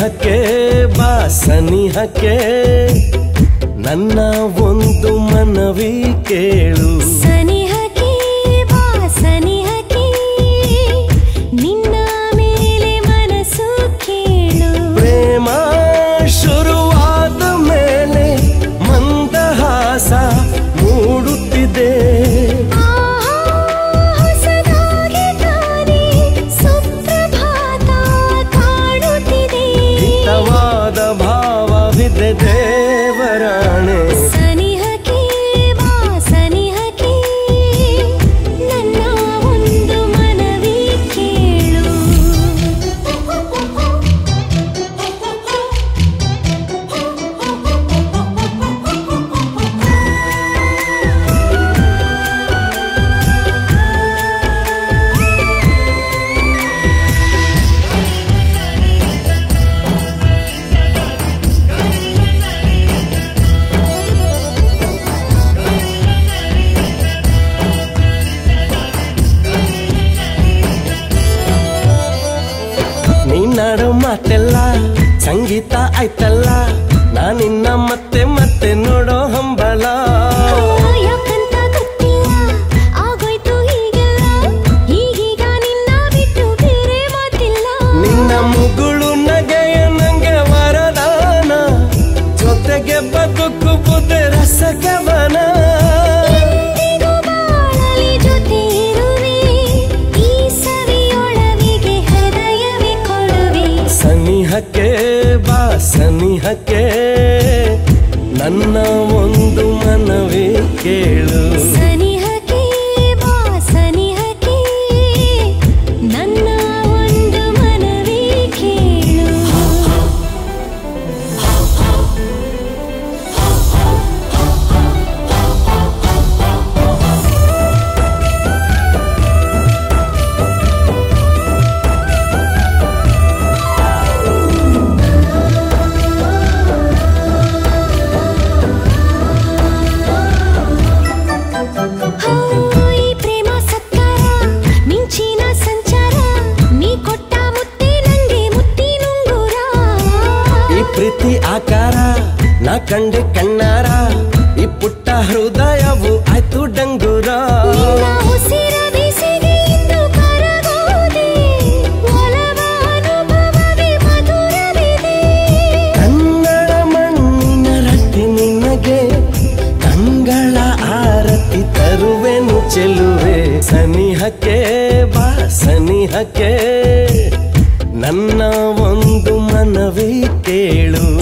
ಸನಿಹಕ್ಕೆ ಬಾ ಸನಿಹಕ್ಕೆ ನನ್ನ ಒಂದು ಮನವಿ ಕೇಳು ಸನಿಹಕ್ಕೆ ಬಾ ಸನಿಹಕ್ಕೆ ನಿನ್ನ ಮೇಲೆ ಮನಸ್ಸು ಕೇಳು ಪ್ರೇಮ ಶುರುವಾದ ಮೇಲೆ ಮಂದಹಾಸ ಮೂಡುತ್ತಿದೆ ಆಹಾ, ಹೊಸದಾಗಿ ತಾನೇ ಸುಪ್ರಭಾತ ಕಾಣುತ್ತಿದೆ ಹಿತವಾದ ಭಾವವಿದೆ ದೇವರಾಣೆ ಸನಿಹಕ್ಕೆ ಬಾ ಸನಿಹಕ್ಕೆ ನನ್ನ ಒಂದು ಮನವಿ ಕೇಳು ನೀನಾಡೋ ಮಾತೆಲ್ಲ ಸಂಗೀತ ಆಯ್ತಲ್ಲ ನಾನಿನ್ನ ಮತ್ತೆ ಮತ್ತೆ ನೋಡೋ ಹಂಬಲ ಯಾಕಂತ ಗೊತ್ತಿಲ್ಲ ಆಗೋಯ್ತು ಹೀಗೆಲ್ಲ ಈಗೀಗ ನಿನ್ನ ಬಿಟ್ಟು ಬೇರೆ ಮಾತಿಲ್ಲ ನಿನ್ನ ಮುಗುಳು ನಗೆಯ ನಂಗೆ ವರದಾನ ಜೊತೆಗೆ ಬದುಕುವುದೇ ರಸಕವನ ಎಂದಿಗೂ ಬಾಳಲಿ ಜೊತೆ ಇರುವೆ ಈ ಸವಿಯೊಳವಿಗೆ ಹೃದಯವೇ ಕೊಡುವೆ ಸನಿಹಕ್ಕೆ ಬಾ ಸನಿಹಕ್ಕೆ ನನ್ನ ಒಂದು ಮನವಿ ಕೇಳು ಸನಿಹಕ್ಕೆ ಬಾ ಸನಿಹಕ್ಕೆ ನನ್ನ ಒಂದು ಮನವಿ ಕೇಳು ಹೋ, ಈ ಪ್ರೇಮ ಸತ್ಕಾರ ಮಿಂಚಿನ ಸಂಚಾರ ನೀ ಕೊಟ್ಟ ಮುತ್ತಿ ನಂಗೆ ಮುತ್ತಿನುಂಗುರ ಈ ಪ್ರೀತಿ ಆಕಾರ ನಾ ಕಂಡೆ ಕಣ್ಣಾರ ಈ ಪುಟ್ಟ ಹೃದಯವು ಆಯ್ತು ಡಂಗುರ ನಿನ್ನ ಉಸಿರ ಬಿಸಿಗೆ ಇಂದು ಕರಗೋದೆ ಒಲವ ಅನುಭವವೇ ಮಧುರವಿದೆ ಕನ್ನಡ ಮಣ್ಣಿನ ರತಿ ನಿನಗೆ ಕಂಗಳ ಆರತಿ ತರುವೆನು ಚೆಲುವೆ ಸನಿಹಕ್ಕೆ ಬಾ ಸನಿಹಕ್ಕೆ ನನ್ನ ಒಂದು ಮನವಿ ಕೇಳು